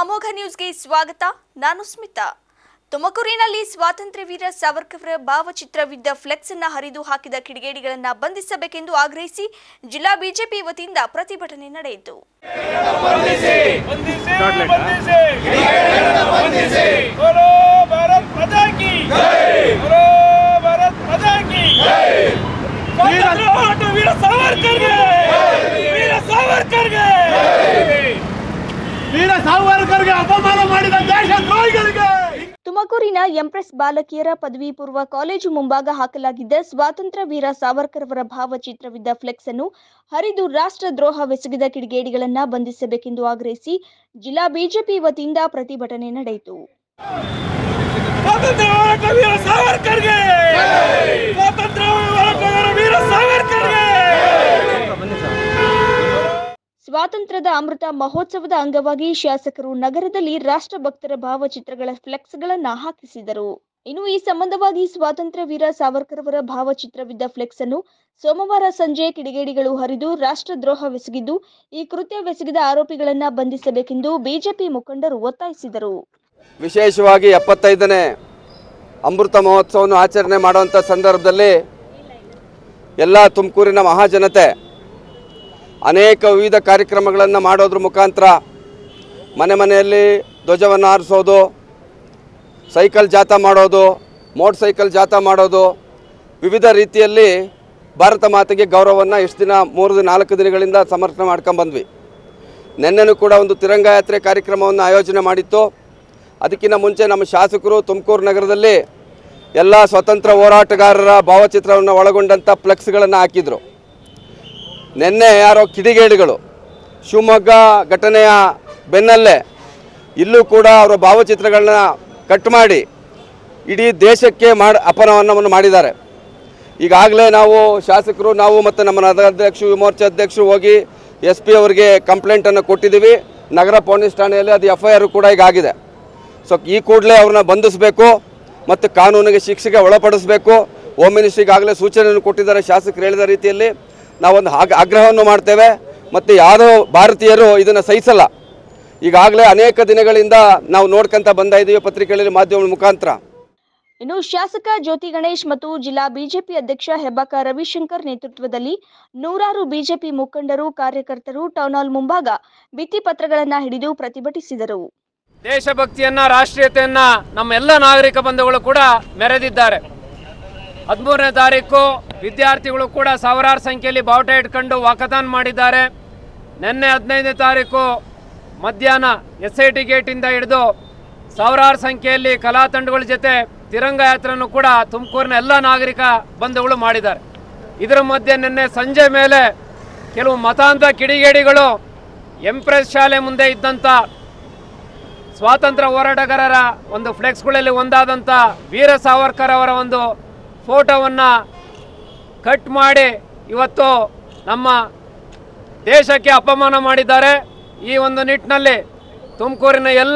ಅಮೋಘ ನ್ಯೂಸ್ಗೆ ಸ್ವಾಗತ ನಾನು ಸ್ಮಿತಾ ತುಮಕೂರಿನಲ್ಲಿ ಸ್ವಾತಂತ್ರ್ಯ ವೀರ ಸಾವರ್ಕರ್ ಭಾವಚಿತ್ರವಿದ್ದ ಫ್ಲೆಕ್ಸ್ ಅನ್ನ ಹರಿದು ಹಾಕಿದ ಕಿಡಿಗೇಡಿಗಳನ್ನ ಬಂಧಿಸಬೇಕೆಂದು ಆಗ್ರಹಿಸಿ ಜಿಲ್ಲಾ ಬಿಜೆಪಿ ವತಿಯಿಂದ ಪ್ರತಿಭಟನೆ ನಡೆಯಿತು ಬಂಧಿಸಿ ಬಂಧಿಸಿ बोलो भारत माता की बोलो भारत माता की स्वातंत्र्य ಹೋರಾಟ ವೀರ ಸಾವರ್ಕರ್ಗೆ ವೀರ ಸಾವರ್ಕರ್ಗೆ ವೀರ ಸಾವರ್ಕರ್ಗೆ ಅಪಮಾನ ಮಾಡಿದ ದೇಶ ದ್ರೋಹಿಗಳಿಗೆ ತುಮಕೂರಿನ ಎಂಪ್ರೆಸ್ ಬಾಲಕಿಯರ ಪದವಿ ಪೂರ್ವ ಕಾಲೇಜು ಮುಂಭಾಗ ಹಾಕಲಾಗಿದ್ದ ಸ್ವಾತಂತ್ರ್ಯ ವೀರ ಸಾವರ್ಕರ್ ಅವರ ಭಾವಚಿತ್ರವಿದ್ದ ಫ್ಲೆಕ್ಸ್ ಅನ್ನು ಹರಿದು ರಾಷ್ಟ್ರದ್ರೋಹವೆಸಗಿದ ಕಿಡಿಗೇಡಿಗಳನ್ನ ಬಂಧಿಸಬೇಕೆಂದು ಆಗ್ರಹಿಸಿ ಜಿಲ್ಲಾ ಬಿಜೆಪಿ ವತಿಯಿಂದ ಪ್ರತಿಭಟನೆ ನಡೆಯಿತು ಸ್ವಾತಂತ್ರ್ಯ ಹೋರಾಟ ವೀರ ಸಾವರ್ಕರ್ಗೆ ಸ್ವಾತಂತ್ರ್ಯ ಹೋರಾಟಗಾರ ವೀರ ಸಾವರ್ಕರ್ಗೆ ಸ್ವಾತಂತ್ರ್ಯದ ಅಮೃತ ಮಹೋತ್ಸವದ ಅಂಗವಾಗಿ ಶಾಸಕರು ನಗರದಲ್ಲಿ ರಾಷ್ಟ್ರಭಕ್ತರ ಭಾವಚಿತ್ರಗಳ ಫ್ಲೆಕ್ಸ್ಗಳನ್ನ ಹಾಕಿಸಿದರು ಇನ್ನು ಈ ಸಂಬಂಧವಾಗಿ ಸ್ವಾತಂತ್ರ್ಯ ವೀರ ಸಾವರ್ಕರ್ ಅವರ ಭಾವಚಿತ್ರವಿದ್ದ ಫ್ಲೆಕ್ಸ್ ಅನ್ನು ಸೋಮವಾರ ಸಂಜೆ ಕಿಡಿಗೇಡಿಗಳು ಹರಿದು ರಾಷ್ಟ್ರದ್ರೋಹವೆಸಗಿದ್ದು ಈ ಕೃತ್ಯವೆಸಗಿದ ಆರೋಪಿಗಳನ್ನ ಬಂಧಿಸಬೇಕೆಂದು ಬಿಜೆಪಿ ಮುಖಂಡರು ಒತ್ತಾಯಿಸಿದರು ವಿಶೇಷವಾಗಿ ಎಪ್ಪತ್ತೈದನೇ ಅಮೃತ ಮಹೋತ್ಸವವನ್ನು ಆಚರಣೆ ಮಾಡುವಂಥ ಸಂದರ್ಭದಲ್ಲಿ ಎಲ್ಲ ತುಮಕೂರಿನ ಮಹಾಜನತೆ ಅನೇಕ ವಿವಿಧ ಕಾರ್ಯಕ್ರಮಗಳನ್ನು ಮಾಡೋದ್ರ ಮುಖಾಂತರ ಮನೆ ಮನೆಯಲ್ಲಿ ಧ್ವಜವನ್ನು ಹಾರಿಸೋದು ಸೈಕಲ್ ಜಾಥಾ ಮಾಡೋದು ಮೋಟರ್ ಸೈಕಲ್ ಜಾಥಾ ಮಾಡೋದು ವಿವಿಧ ರೀತಿಯಲ್ಲಿ ಭಾರತ ಮಾತೆಗೆ ಗೌರವವನ್ನು ಎಷ್ಟು ದಿನ ಮೂರು ದಿನ ನಾಲ್ಕು ದಿನಗಳಿಂದ ಸಮರ್ಪಣೆ ಮಾಡ್ಕೊಂಬಂದ್ವಿ ನಿನ್ನೆನೂ ಕೂಡ ಒಂದು ತಿರಂಗ ಯಾತ್ರೆ ಕಾರ್ಯಕ್ರಮವನ್ನು ಆಯೋಜನೆ ಮಾಡಿತ್ತು ಅದಕ್ಕಿಂತ ಮುಂಚೆ ನಮ್ಮ ಶಾಸಕರು ತುಮಕೂರು ನಗರದಲ್ಲಿ ಎಲ್ಲ ಸ್ವತಂತ್ರ ಹೋರಾಟಗಾರರ ಭಾವಚಿತ್ರವನ್ನು ಒಳಗೊಂಡಂಥ ಫ್ಲೆಕ್ಸ್ಗಳನ್ನು ಹಾಕಿದರು ನಿನ್ನೆ ಯಾರೋ ಕಿಡಿಗೇಡಿಗಳು ಶಿವಮೊಗ್ಗ ಘಟನೆಯ ಬೆನ್ನಲ್ಲೇ ಇಲ್ಲೂ ಕೂಡ ಅವರ ಭಾವಚಿತ್ರಗಳನ್ನ ಕಟ್ ಮಾಡಿ ಇಡೀ ದೇಶಕ್ಕೆ ಮಾಡಿ ಅಪನವನವನ್ನು ಮಾಡಿದ್ದಾರೆ ಈಗಾಗಲೇ ನಾವು ಶಾಸಕರು ನಾವು ಮತ್ತು ನಮ್ಮ ನಗರಾಧ್ಯಕ್ಷರು ಯುವ ಮೋರ್ಚಾ ಅಧ್ಯಕ್ಷರು ಹೋಗಿ ಎಸ್ ಪಿ ಅವರಿಗೆ ಕಂಪ್ಲೇಂಟನ್ನು ಕೊಟ್ಟಿದ್ದೀವಿ ನಗರ ಪೊಲೀಸ್ ಠಾಣೆಯಲ್ಲಿ ಅದು ಎಫ್ ಐ ಆರ್ ಕೂಡ ಈಗ ಆಗಿದೆ ಸೊ ಈ ಕೂಡಲೇ ಅವ್ರನ್ನ ಬಂಧಿಸಬೇಕು ಮತ್ತು ಕಾನೂನಿಗೆ ಶಿಕ್ಷೆಗೆ ಒಳಪಡಿಸಬೇಕು ಹೋಮ್ ಮಿನಿಸ್ಟ್ರಿಗಾಗಲೇ ಸೂಚನೆಯನ್ನು ಕೊಟ್ಟಿದ್ದಾರೆ ಶಾಸಕರು ಹೇಳಿದ ರೀತಿಯಲ್ಲಿ ನಾವೊಂದು ಆಗ ಆಗ್ರಹವನ್ನು ಮಾಡ್ತೇವೆ ಮತ್ತು ಯಾರೋ ಭಾರತೀಯರು ಇದನ್ನು ಸಹಿಸಲ್ಲ ಈಗಾಗಲೇ ಅನೇಕ ದಿನಗಳಿಂದ ನಾವು ನೋಡ್ಕೊಂತ ಬಂದ ಇದ್ದೀವಿ ಪತ್ರಿಕೆಗಳಲ್ಲಿ ಮಾಧ್ಯಮಗಳ ಮುಖಾಂತರ ಇನ್ನು ಶಾಸಕ ಜ್ಯೋತಿ ಗಣೇಶ್ ಮತ್ತು ಜಿಲ್ಲಾ ಬಿಜೆಪಿ ಅಧ್ಯಕ್ಷ ಹೆಬ್ಬಾಕ ರವಿಶಂಕರ್ ನೇತೃತ್ವದಲ್ಲಿ ನೂರಾರು ಬಿಜೆಪಿ ಮುಖಂಡರು ಕಾರ್ಯಕರ್ತರು ಟೌನ್ ಹಾಲ್ ಮುಂಭಾಗ ಭಿತ್ತಿಪತ್ರಗಳನ್ನ ಹಿಡಿದು ಪ್ರತಿಭಟಿಸಿದರು ದೇಶಭಕ್ತಿಯನ್ನ ರಾಷ್ಟ್ರೀಯತೆಯನ್ನ ನಮ್ಮ ಎಲ್ಲ ನಾಗರಿಕ ಬಂಧುಗಳು ಕೂಡ ಮೆರೆದಿದ್ದಾರೆ ಹದಿಮೂರನೇ ತಾರೀಕು ವಿದ್ಯಾರ್ಥಿಗಳು ಕೂಡ ಸಾವಿರಾರು ಸಂಖ್ಯೆಯಲ್ಲಿ ಬಾವುಟ ಇಟ್ಕೊಂಡು ವಾಕಥಾನ್ ಮಾಡಿದ್ದಾರೆ ನಿನ್ನೆ ಹದಿನೈದನೇ ತಾರೀಕು ಮಧ್ಯಾಹ್ನ ಎಸ್ ಐ ಟಿ ಗೇಟಿಂದ ಹಿಡಿದು ಸಾವಿರಾರು ಸಂಖ್ಯೆಯಲ್ಲಿ ಕಲಾ ತಂಡಗಳ ಜೊತೆ ತಿರಂಗ ಯಾತ್ರೆಯನ್ನು ಕೂಡ ತುಮಕೂರಿನ ಎಲ್ಲ ನಾಗರಿಕ ಬಂಧುಗಳು ಮಾಡಿದ್ದಾರೆ ಇದರ ಮಧ್ಯೆ ನಿನ್ನೆ ಸಂಜೆ ಮೇಲೆ ಕೆಲವು ಮತಾಂಧ ಕಿಡಿಗೇಡಿಗಳು ಎಂಪ್ರೆಸ್ ಶಾಲೆ ಮುಂದೆ ಇದ್ದಂಥ ಸ್ವಾತಂತ್ರ್ಯ ಹೋರಾಟಗಾರರ ಒಂದು ಫ್ಲೆಕ್ಸ್ಗಳಲ್ಲಿ ಒಂದಾದಂಥ ವೀರ ಸಾವರ್ಕರ್ ಅವರ ಒಂದು ಫೋಟೋವನ್ನು ಕಟ್ ಮಾಡಿ ಇವತ್ತು ನಮ್ಮ ದೇಶಕ್ಕೆ ಅಪಮಾನ ಮಾಡಿದ್ದಾರೆ ಈ ಒಂದು ನಿಟ್ಟಿನಲ್ಲಿ ತುಮಕೂರಿನ ಎಲ್ಲ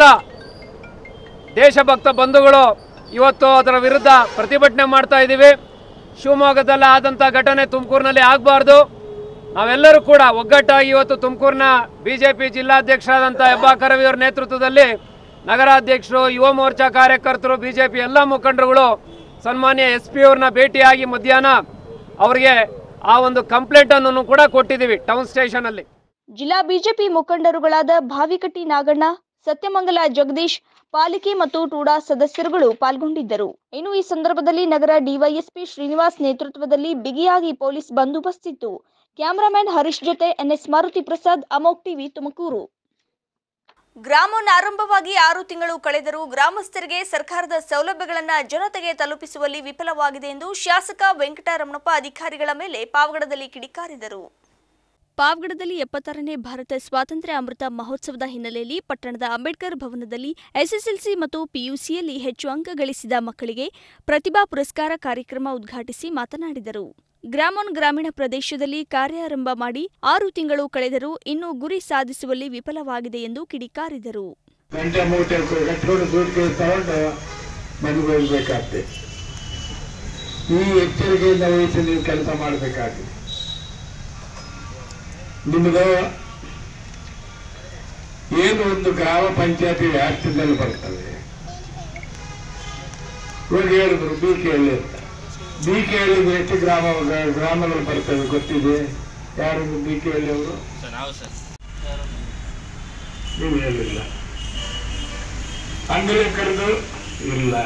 ದೇಶಭಕ್ತ ಬಂಧುಗಳು ಇವತ್ತು ಅದರ ವಿರುದ್ಧ ಪ್ರತಿಭಟನೆ ಮಾಡ್ತಾ ಇದ್ದೀವಿ ಶಿವಮೊಗ್ಗದಲ್ಲಿ ಆದಂಥ ಘಟನೆ ತುಮಕೂರಿನಲ್ಲಿ ಆಗಬಾರ್ದು ನಾವೆಲ್ಲರೂ ಕೂಡ ಒಗ್ಗಟ್ಟಾಗಿ ಇವತ್ತು ತುಮಕೂರಿನ ಬಿಜೆಪಿ ಜಿಲ್ಲಾಧ್ಯಕ್ಷರಾದಂಥ ಹೆಬ್ಬಾಕ ರವಿ ಅವರ ನೇತೃತ್ವದಲ್ಲಿ ನಗರಾಧ್ಯಕ್ಷರು ಯುವ ಮೋರ್ಚಾ ಕಾರ್ಯಕರ್ತರು ಬಿಜೆಪಿ ಎಲ್ಲ ಮುಖಂಡರುಗಳು ಸನ್ಮಾನ್ಯ ಎಸ್ ಪಿ ಅವ್ರನ್ನ ಭೇಟಿಯಾಗಿ ಮಧ್ಯಾಹ್ನ ಅವರಿಗೆ ಆ ಒಂದು ಕಂಪ್ಲೇಂಟ್ ಅನ್ನು ಕೂಡ ಕೊಟ್ಟಿದ್ದೀವಿ ಟೌನ್ ಸ್ಟೇಷನ್ ಅಲ್ಲಿ ಜಿಲ್ಲಾ ಬಿಜೆಪಿ ಮುಖಂಡರುಗಳಾದ ಭಾವಿಕಟ್ಟಿ ನಾಗಣ್ಣ ಸತ್ಯಮಂಗಲ ಜಗದೀಶ್ ಪಾಲಿಕೆ ಮತ್ತು ಟೂಡಾ ಸದಸ್ಯರುಗಳು ಪಾಲ್ಗೊಂಡಿದ್ದರು ಇನ್ನು ಈ ಸಂದರ್ಭದಲ್ಲಿ ನಗರ ಡಿವೈಎಸ್ಪಿ ಶ್ರೀನಿವಾಸ್ ನೇತೃತ್ವದಲ್ಲಿ ಬಿಗಿಯಾಗಿ ಪೊಲೀಸ್ ಬಂದೋಬಸ್ತ್ ಇತ್ತು ಕ್ಯಾಮರಾಮನ್ ಹರೀಶ್ ಜೊತೆ ಎನ್ಎಸ್ ಮಾರುತಿ ಪ್ರಸಾದ್ ಅಮೋಕ್ ಟಿವಿ ತುಮಕೂರು ಗ್ರಾಮವನ್ನು ಆರಂಭವಾಗಿ ಆರು ತಿಂಗಳು ಕಳೆದರೂ ಗ್ರಾಮಸ್ಥರಿಗೆ ಸರ್ಕಾರದ ಸೌಲಭ್ಯಗಳನ್ನ ಜನತೆಗೆ ತಲುಪಿಸುವಲ್ಲಿ ವಿಫಲವಾಗಿದೆ ಎಂದು ಶಾಸಕ ವೆಂಕಟರಮಣಪ್ಪ ಅಧಿಕಾರಿಗಳ ಮೇಲೆ ಪಾವಗಡದಲ್ಲಿ ಕಿಡಿಕಾರಿದರು ಪಾವಗಡದಲ್ಲಿ ಎಪ್ಪತ್ತಾರನೇ ಭಾರತ ಸ್ವಾತಂತ್ರ್ಯ ಅಮೃತ ಮಹೋತ್ಸವದ ಹಿನ್ನೆಲೆಯಲ್ಲಿ ಪಟ್ಟಣದ ಅಂಬೇಡ್ಕರ್ ಭವನದಲ್ಲಿ ಎಸ್ಎಸ್ಎಲ್ಸಿ ಮತ್ತು ಪಿಯುಸಿಯಲ್ಲಿ ಹೆಚ್ಚು ಅಂಕ ಗಳಿಸಿದ ಮಕ್ಕಳಿಗೆ ಪ್ರತಿಭಾ ಪುರಸ್ಕಾರ ಕಾರ್ಯಕ್ರಮ ಉದ್ಘಾಟಿಸಿ ಮಾತನಾಡಿದರು ಗ್ರಾಮೋನ್ ಗ್ರಾಮೀಣ ಪ್ರದೇಶದಲ್ಲಿ ಕಾರ್ಯಾರಂಭ ಮಾಡಿ ಆರು ತಿಂಗಳು ಕಳೆದರೂ ಇನ್ನೂ ಗುರಿ ಸಾಧಿಸುವಲ್ಲಿ ವಿಫಲವಾಗಿದೆ ಎಂದು ಕಿಡಿಕಾರಿದರು ಗಂಟೆ ಮೂಟೆ ಕಟ್ಕೊಂಡು ದುಡ್ಡು ತಗೊಂಡು ಮನೆಗೆ ಹೋಗ್ಬೇಕಾಗ್ತದೆ ಈ ಎಚ್ಚರಿಕೆಯಿಂದ ವಹಿಸಿ ನೀವು ಕೆಲಸ ಮಾಡಬೇಕಾಗ್ತದೆ ನಿಮ್ಮದು ಏನು ಒಂದು ಗ್ರಾಮ ಪಂಚಾಯತಿ ವ್ಯಾಪ್ತಿಯಲ್ಲಿ ಬರ್ತವೆ ಇವಾಗ ಹೇಳಿದ್ರು ಬಿ ಕೆ ಹಳ್ಳಿ ಅಂತ ಬಿ ಕೆ ಹಳ್ಳಿ ಎಷ್ಟು ಗ್ರಾಮ ಗ್ರಾಮಗಳು ಬರ್ತವೆ ಗೊತ್ತಿದೆ ಯಾರು ಬಿ ಕೆ ಹಳ್ಳಿ ಅವರು ನೀವು ಹೇಳಿಲ್ಲ ಅಂಗಡಿ ಕರೆದು ಇಲ್ಲ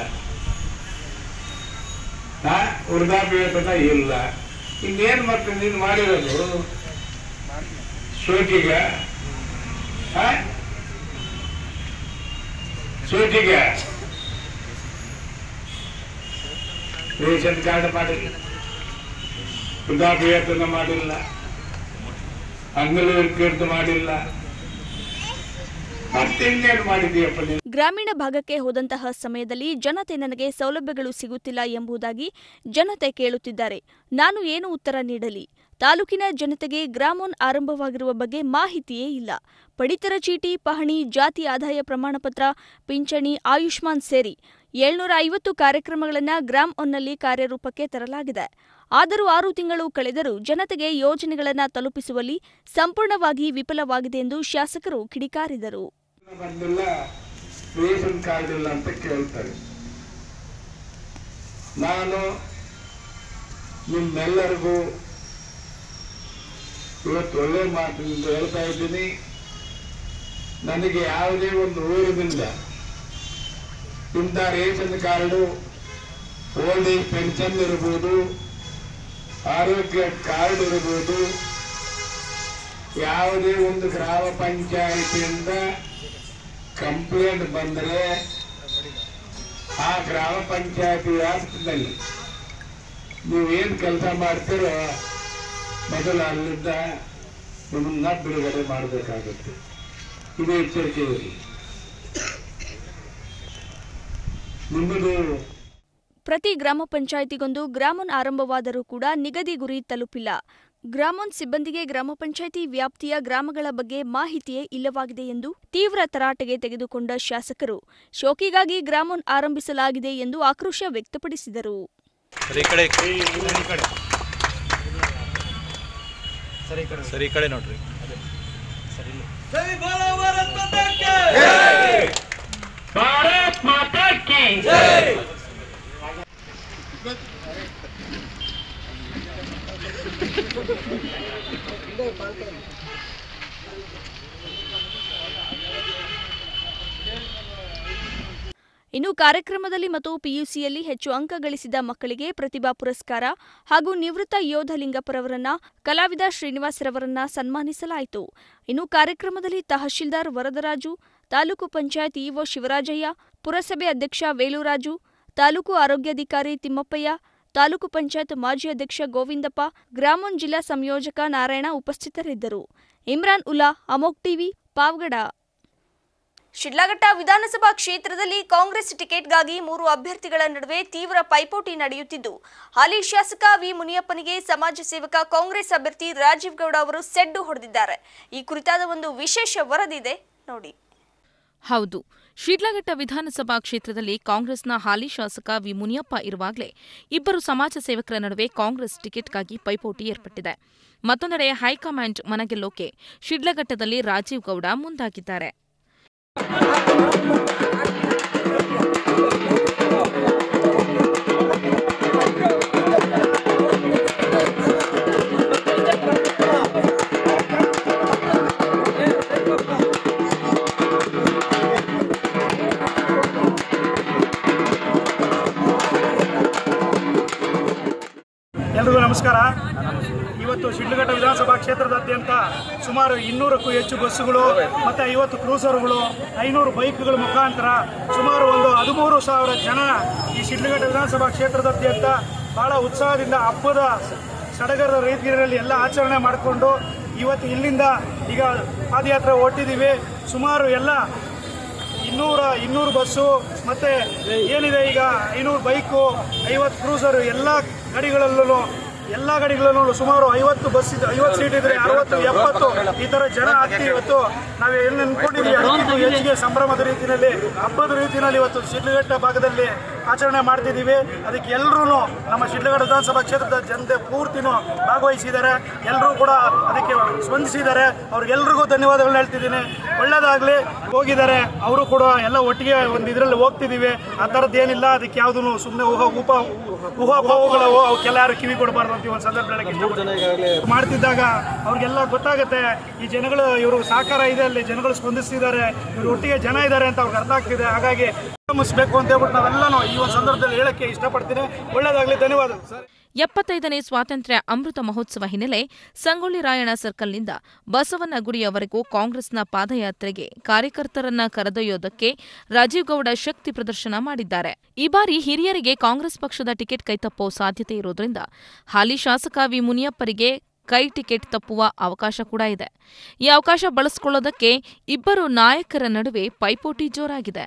ಹಾ ವೃದ್ಧಾಪ್ಯ ವೇತನ ಇಲ್ಲ ಇನ್ನೇನ್ ಮತ್ತೆ ನೀನು ಮಾಡಿರೋದು ಸೋಟಿಗ ಹಾ ಸೋಟಿಗ ರೇಷನ್ ಕಾರ್ಡ್ ಮಾಡಿಲ್ಲ ವೃದ್ಧಾಪ್ಯ ವೇತನ ಮಾಡಿಲ್ಲ ಅಂಗಡಿ ಮಾಡಿಲ್ಲ ಮತ್ತೆ ಇನ್ನೇನು ಮಾಡಿದೀಯಪ್ಪ ನೀನು ಗ್ರಾಮೀಣ ಭಾಗಕ್ಕೆ ಹೋದಂತಹ ಸಮಯದಲ್ಲಿ ಜನತೆ ನನಗೆ ಸೌಲಭ್ಯಗಳು ಸಿಗುತ್ತಿಲ್ಲ ಎಂಬುದಾಗಿ ಜನತೆ ಕೇಳುತ್ತಿದ್ದಾರೆ ನಾನು ಏನು ಉತ್ತರ ನೀಡಲಿ ತಾಲೂಕಿನ ಜನತೆಗೆ ಗ್ರಾಮೋನ್ ಆರಂಭವಾಗಿರುವ ಬಗ್ಗೆ ಮಾಹಿತಿಯೇ ಇಲ್ಲ ಪಡಿತರ ಚೀಟಿ ಪಹಣಿ ಜಾತಿ ಆದಾಯ ಪ್ರಮಾಣಪತ್ರ ಪಿಂಚಣಿ ಆಯುಷ್ಮಾನ್ ಸೇರಿ ಏಳ್ನೂರ ಐವತ್ತು ಕಾರ್ಯಕ್ರಮಗಳನ್ನು ಗ್ರಾಮ್ ಒನ್ನಲ್ಲಿ ಕಾರ್ಯರೂಪಕ್ಕೆ ತರಲಾಗಿದೆ ಆದರೂ ಆರು ತಿಂಗಳು ಕಳೆದರೂ ಜನತೆಗೆ ಯೋಜನೆಗಳನ್ನು ತಲುಪಿಸುವಲ್ಲಿ ಸಂಪೂರ್ಣವಾಗಿ ವಿಫಲವಾಗಿದೆ ಎಂದು ಶಾಸಕರು ಕಿಡಿಕಾರಿದರು ಬಂದಿಲ್ಲ ರೇಷನ್ ಕಾರ್ಡ್ ಇಲ್ಲ ಅಂತ ಕೇಳ್ತಾರೆ ನಾನು ನಿಮ್ಮೆಲ್ಲರಿಗೂ ಇವತ್ತು ಒಳ್ಳೆ ಮಾತಿನಿಂದ ಹೇಳ್ತಾ ಇದ್ದೀನಿ ನನಗೆ ಯಾವುದೇ ಒಂದು ಊರಿನಿಂದ ಇಂಥ ration card old age pension ಇರ್ಬೋದು ಆರೋಗ್ಯ ಕಾರ್ಡ್ ಇರ್ಬೋದು ಯಾವುದೇ ಒಂದು ಗ್ರಾಮ ಪಂಚಾಯಿತಿಯಿಂದ ಕಂಪ್ಲೇಂಟ್ ಬಂದರೆ ಆ ಗ್ರಾಮ ಪಂಚಾಯತಿ ವ್ಯಾಪ್ತಿನಲ್ಲಿ ನೀವೇನು ಕೆಲಸ ಮಾಡ್ತೀರೋ ಮೊದಲು ಅಲ್ಲಿಂದ ನಿಮ್ಮನ್ನ ಬಿಡುಗಡೆ ಮಾಡಬೇಕಾಗುತ್ತೆ ಇದು ಎಚ್ಚರಿಕೆ ಇರಲಿ ನಿಮ್ಮದು ಪ್ರತಿ ಗ್ರಾಮ ಪಂಚಾಯಿತಿಗೊಂದು ಗ್ರಾಮೋನ್ ಆರಂಭವಾದರೂ ಕೂಡ ನಿಗದಿ ಗುರಿ ತಲುಪಿಲ್ಲ ಗ್ರಾಮೋನ್ ಸಿಬ್ಬಂದಿಗೆ ಗ್ರಾಮ ಪಂಚಾಯಿತಿ ವ್ಯಾಪ್ತಿಯ ಗ್ರಾಮಗಳ ಬಗ್ಗೆ ಮಾಹಿತಿಯೇ ಇಲ್ಲವಾಗಿದೆ ಎಂದು ತೀವ್ರ ತರಾಟೆಗೆ ತೆಗೆದುಕೊಂಡ ಶಾಸಕರು ಶೋಕಿಗಾಗಿ ಗ್ರಾಮೋನ್ ಆರಂಭಿಸಲಾಗಿದೆ ಎಂದು ಆಕ್ರೋಶ ವ್ಯಕ್ತಪಡಿಸಿದರು ಸರಿ ಈ ಕಡೆ ಸರಿ ಈ ಕಡೆ ನೋಡ್ರಿ ಜೈ ಬೋಲೋ ಭಾರತ್ ಮಾತಾ ಕಿ ಭಾರತ್ ಮಾತಾ ಕಿ ಇನ್ನು ಕಾರ್ಯಕ್ರಮದಲ್ಲಿ ಮತ್ತು ಪಿಯುಸಿಯಲ್ಲಿ ಹೆಚ್ಚು ಅಂಕ ಗಳಿಸಿದ ಮಕ್ಕಳಿಗೆ ಪ್ರತಿಭಾ ಪುರಸ್ಕಾರ ಹಾಗೂ ನಿವೃತ್ತ ಯೋಧ ಲಿಂಗಪ್ಪರವರನ್ನ ಕಲಾವಿದ ಶ್ರೀನಿವಾಸರವರನ್ನ ಸನ್ಮಾನಿಸಲಾಯಿತು ಇನ್ನು ಕಾರ್ಯಕ್ರಮದಲ್ಲಿ ತಹಶೀಲ್ದಾರ್ ವರದರಾಜು ತಾಲೂಕು ಪಂಚಾಯತ್ ಇಒ ಶಿವರಾಜಯ್ಯ ಪುರಸಭೆ ಅಧ್ಯಕ್ಷ ವೇಲುರಾಜು ತಾಲೂಕು ಆರೋಗ್ಯಾಧಿಕಾರಿ ತಿಮ್ಮಪ್ಪಯ್ಯ ತಾಲೂಕು ಪಂಚಾಯತ್ ಮಾಜಿ ಅಧ್ಯಕ್ಷ ಗೋವಿಂದಪ್ಪ ಗ್ರಾಮೋನ್ ಜಿಲ್ಲಾ ಸಂಯೋಜಕ ನಾರಾಯಣ ಉಪಸ್ಥಿತರಿದ್ದರು ಇಮ್ರಾನ್ ಉಲ್ಲಾ ಅಮೋಕ್ ಟಿವಿ ಪಾವಗಡ ಶಿಡ್ಲಘಟ್ಟ ವಿಧಾನಸಭಾ ಕ್ಷೇತ್ರದಲ್ಲಿ ಕಾಂಗ್ರೆಸ್ ಟಿಕೆಟ್ಗಾಗಿ ಮೂರು ಅಭ್ಯರ್ಥಿಗಳ ನಡುವೆ ತೀವ್ರ ಪೈಪೋಟಿ ನಡೆಯುತ್ತಿದ್ದು ಹಾಲಿ ಶಾಸಕ ವಿ ಮುನಿಯಪ್ಪನಿಗೆ ಸಮಾಜ ಸೇವಕ ಕಾಂಗ್ರೆಸ್ ಅಭ್ಯರ್ಥಿ ರಾಜೀವ್ ಗೌಡ ಅವರು ಸೆಡ್ಡು ಹೊಡೆದಿದ್ದಾರೆ ಈ ಕುರಿತಾದ ಒಂದು ವಿಶೇಷ ವರದಿದೆ ನೋಡಿ ಹೌದು ಶಿಡ್ಲಘಟ್ಟ ವಿಧಾನಸಭಾ ಕ್ಷೇತ್ರದಲ್ಲಿ ಕಾಂಗ್ರೆಸ್ನ ಹಾಲಿ ಶಾಸಕ ವಿ ಮುನಿಯಪ್ಪ ಇರುವಾಗಲೇ ಇಬ್ಬರು ಸಮಾಜ ಸೇವಕರ ನಡುವೆ ಕಾಂಗ್ರೆಸ್ ಟಿಕೆಟ್ಗಾಗಿ ಪೈಪೋಟಿ ಏರ್ಪಟ್ಟಿದೆ ಮತ್ತೊಂದೆಡೆ ಹೈಕಮಾಂಡ್ ಮನಗೆಲ್ಲೋಕೆ ಶಿಡ್ಲಘಟ್ಟದಲ್ಲಿ ರಾಜೀವ್ ಗೌಡ ಮುಂದಾಗಿದ್ದಾರೆ ಎಲ್ರಿಗೂ ನಮಸ್ಕಾರ ಇವತ್ತು ಶಿಡ್ಲಘಟ್ಟ ವಿಧಾನಸಭಾ ಕ್ಷೇತ್ರದಾದ್ಯಂತ ಸುಮಾರು ಇನ್ನೂರಕ್ಕೂ ಹೆಚ್ಚು ಬಸ್ಸುಗಳು ಮತ್ತು ಐವತ್ತು ಕ್ರೂಸರ್ಗಳು ಐನೂರು ಬೈಕ್ಗಳ ಮುಖಾಂತರ ಸುಮಾರು ಒಂದು ಹದಿಮೂರು ಸಾವಿರ ಜನ ಈ ಶಿಡ್ಲಘಟ್ಟ ವಿಧಾನಸಭಾ ಕ್ಷೇತ್ರದಾದ್ಯಂತ ಬಹಳ ಉತ್ಸಾಹದಿಂದ ಹಬ್ಬದ ಸಡಗರ ರೀತಿಯಲ್ಲಿ ಎಲ್ಲ ಆಚರಣೆ ಮಾಡಿಕೊಂಡು ಇವತ್ತು ಇಲ್ಲಿಂದ ಈಗ ಪಾದಯಾತ್ರೆ ಹೊಟ್ಟಿದ್ದೀವಿ ಸುಮಾರು ಎಲ್ಲ ಇನ್ನೂರ ಇನ್ನೂರು ಬಸ್ಸು ಮತ್ತೆ ಏನಿದೆ ಈಗ ಐನೂರು ಬೈಕು ಐವತ್ತು ಕ್ರೂಸರು ಎಲ್ಲ ಗಾಡಿಗಳಲ್ಲೂ ಎಲ್ಲ ಗಾಡಿಗಳಲ್ಲೂ ಸುಮಾರು ಐವತ್ತು ಬಸ್ ಇದೆ ಐವತ್ತು ಸೀಟ್ ಇದ್ರೆ ಅರವತ್ತು ಎಪ್ಪತ್ತು ಈ ತರ ಜನ ಆಗ್ತಿ ಇವತ್ತು ನಾವು ಎಲ್ಲಿ ಅನ್ಕೊಂಡಿದ್ವಿ ಅದಕ್ಕಿಂತ ಹೆಚ್ಚಿಗೆ ಸಂಭ್ರಮದ ರೀತಿಯಲ್ಲಿ ಹಬ್ಬದ ರೀತಿಯಲ್ಲಿ ಇವತ್ತು ಶಿಡ್ಲಘಟ್ಟ ಭಾಗದಲ್ಲಿ ಆಚರಣೆ ಮಾಡ್ತಿದ್ದೀವಿ ಅದಕ್ಕೆ ಎಲ್ಲರೂ ನಮ್ಮ ಶಿಡ್ಲಘಟ್ಟ ವಿಧಾನಸಭಾ ಕ್ಷೇತ್ರದ ಜನತೆ ಪೂರ್ತಿನೂ ಭಾಗವಹಿಸಿದ್ದಾರೆ ಎಲ್ಲರೂ ಕೂಡ ಅದಕ್ಕೆ ಸ್ಪಂದಿಸಿದ್ದಾರೆ ಅವ್ರಿಗೆಲ್ರಿಗೂ ಧನ್ಯವಾದಗಳನ್ನ ಹೇಳ್ತಿದ್ದೀನಿ ಒಳ್ಳೇದಾಗ್ಲಿ ಹೋಗಿದ್ದಾರೆ ಅವರು ಕೂಡ ಎಲ್ಲ ಒಟ್ಟಿಗೆ ಒಂದು ಇದರಲ್ಲಿ ಹೋಗ್ತಿದ್ದೀವಿ ಆ ಥರದ್ದು ಏನಿಲ್ಲ ಅದಕ್ಕೆ ಯಾವುದೂ ಸುಮ್ಮನೆ ಊಹ ಉಪ ಊಹಾಪೋಹಗಳು ಅವಕ್ಕೆಲ್ಲ ಯಾರು ಕಿವಿ ಕೊಡಬಾರ್ದು ಅಂತ ಈ ಒಂದು ಸಂದರ್ಭದಲ್ಲಿ ಮಾಡ್ತಿದ್ದಾಗ ಅವ್ರಿಗೆಲ್ಲ ಗೊತ್ತಾಗುತ್ತೆ ಈ ಜನಗಳು ಇವರು ಸಹಕಾರ ಇದೆ ಅಲ್ಲಿ ಜನಗಳು ಸ್ಪಂದಿಸ್ತಿದ್ದಾರೆ ಇವರು ಒಟ್ಟಿಗೆ ಜನ ಇದ್ದಾರೆ ಅಂತ ಅವ್ರಿಗೆ ಅರ್ಥ ಆಗ್ತಿದೆ ಹಾಗಾಗಿ ಗಮನಿಸಬೇಕು ಅಂತ ಹೇಳ್ಬಿಟ್ಟು ನಾವೆಲ್ಲನೂ ಈ ಒಂದು ಸಂದರ್ಭದಲ್ಲಿ ಹೇಳಕ್ಕೆ ಇಷ್ಟಪಡ್ತೀನಿ ಒಳ್ಳೇದಾಗ್ಲಿ ಧನ್ಯವಾದಗಳು ಸರ್ ಎಪ್ಪತ್ತೈದನೇ ಸ್ವಾತಂತ್ರ್ಯ ಅಮೃತ ಮಹೋತ್ಸವ ಹಿನ್ನೆಲೆ ಸಂಗೊಳ್ಳಿ ರಾಯಣ್ಣ ಸರ್ಕಲ್ನಿಂದ ಬಸವನಗುಡಿಯವರೆಗೂ ಕಾಂಗ್ರೆಸ್ನ ಪಾದಯಾತ್ರೆಗೆ ಕಾರ್ಯಕರ್ತರನ್ನ ಕರೆದೊಯ್ಯೋದಕ್ಕೆ ರಾಜೀವ್ ಗೌಡ ಶಕ್ತಿ ಪ್ರದರ್ಶನ ಮಾಡಿದ್ದಾರೆ ಈ ಬಾರಿ ಹಿರಿಯರಿಗೆ ಕಾಂಗ್ರೆಸ್ ಪಕ್ಷದ ಟಿಕೆಟ್ ಕೈತಪ್ಪೋ ಸಾಧ್ಯತೆ ಇರೋದ್ರಿಂದ ಹಾಲಿ ಶಾಸಕ ವಿ ಮುನಿಯಪ್ಪರಿಗೆ ಕೈ ಟಿಕೆಟ್ ತಪ್ಪುವ ಅವಕಾಶ ಕೂಡ ಇದೆ ಈ ಅವಕಾಶ ಬಳಸಿಕೊಳ್ಳೋದಕ್ಕೆ ಇಬ್ಬರು ನಾಯಕರ ನಡುವೆ ಪೈಪೋಟಿ ಜೋರಾಗಿದೆ